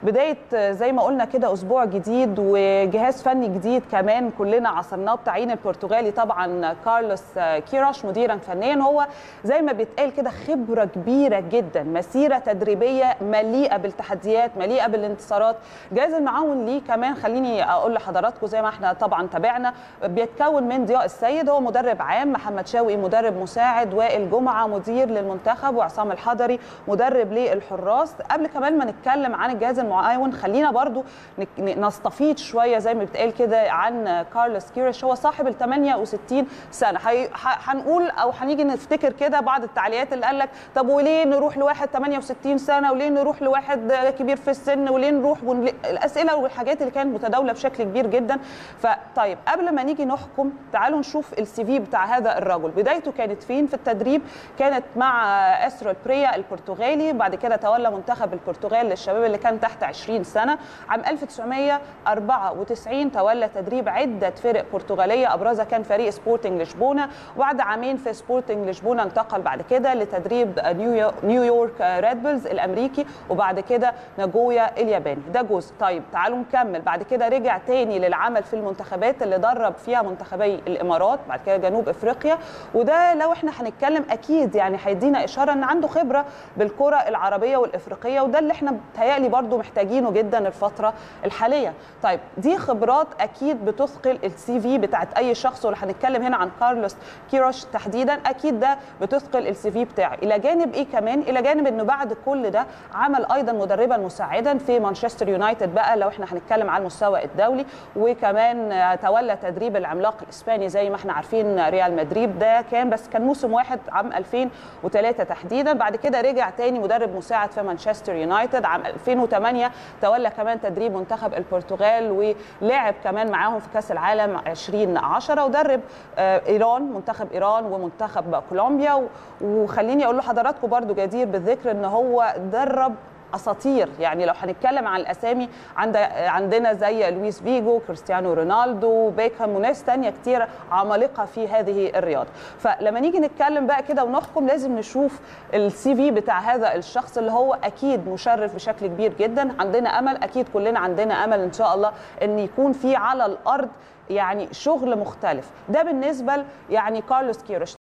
بداية زي ما قلنا كده أسبوع جديد وجهاز فني جديد كمان كلنا عصرناه بتعيين البرتغالي طبعا كارلوس كيروش مديرا فنيا هو زي ما بيتقال كده خبرة كبيرة جدا مسيرة تدريبية مليئة بالتحديات مليئة بالانتصارات جهاز المعاون ليه كمان خليني أقول لحضراتكم زي ما احنا طبعا تابعنا بيتكون من ضياء السيد هو مدرب عام محمد شوقي مدرب مساعد وائل جمعة مدير للمنتخب وعصام الحضري مدرب للحراس قبل كمان ما نتكلم عن الجهاز المعاون خلينا برضو نستفيد شويه زي ما بتقال كده عن كارلوس كيروش هو صاحب ال 68 سنه هنقول او هنيجي نفتكر كده بعض التعليقات اللي قال لك طب وليه نروح لواحد 68 سنه وليه نروح لواحد كبير في السن وليه نروح ونل... الاسئله والحاجات اللي كانت متداوله بشكل كبير جدا فطيب قبل ما نيجي نحكم تعالوا نشوف السي في بتاع هذا الرجل بدايته كانت فين في التدريب كانت مع اسرو بريا البرتغالي بعد كده تولى منتخب البرتغال للشباب اللي كان تحت 20 سنة عام 1994 تولى تدريب عدة فرق برتغالية أبرزها كان فريق سبورتنج لشبونة وبعد عامين في سبورتنج لشبونة انتقل بعد كده لتدريب نيويورك ريد بولز الأمريكي وبعد كده ناجويا الياباني ده جزء طيب تعالوا نكمل بعد كده رجع تاني للعمل في المنتخبات اللي درب فيها منتخبي الإمارات بعد كده جنوب إفريقيا وده لو احنا هنتكلم أكيد يعني هيدينا إشارة إن عنده خبرة بالكرة العربية والإفريقية وده اللي احنا بتهيألي برضو محتاجينه جدا الفتره الحاليه طيب دي خبرات اكيد بتثقل السي في بتاعت اي شخص واللي هنتكلم هنا عن كارلوس كيروش تحديدا اكيد ده بتثقل السي في بتاعه الى جانب ايه كمان الى جانب انه بعد كل ده عمل ايضا مدربا مساعدا في مانشستر يونايتد بقى لو احنا هنتكلم على المستوى الدولي وكمان تولى تدريب العملاق الاسباني زي ما احنا عارفين ريال مدريد ده كان بس كان موسم واحد عام 2003 تحديدا بعد كده رجع تاني مدرب مساعد في مانشستر يونايتد عام 2008 تولى كمان تدريب منتخب البرتغال ولعب كمان معاهم في كاس العالم 2010 ودرب ايران منتخب ايران ومنتخب كولومبيا وخليني اقول لحضراتكم برضو جدير بالذكر ان هو درب اساطير يعني لو هنتكلم عن الاسامي عند عندنا زي لويس فيجو كريستيانو رونالدو بيكهام وناس ثانيه كتير عمالقه في هذه الرياضه فلما نيجي نتكلم بقى كده ونحكم لازم نشوف السي في بتاع هذا الشخص اللي هو اكيد مشرف بشكل كبير جدا عندنا امل اكيد كلنا عندنا امل ان شاء الله ان يكون في على الارض يعني شغل مختلف ده بالنسبه يعني كارلوس كيروش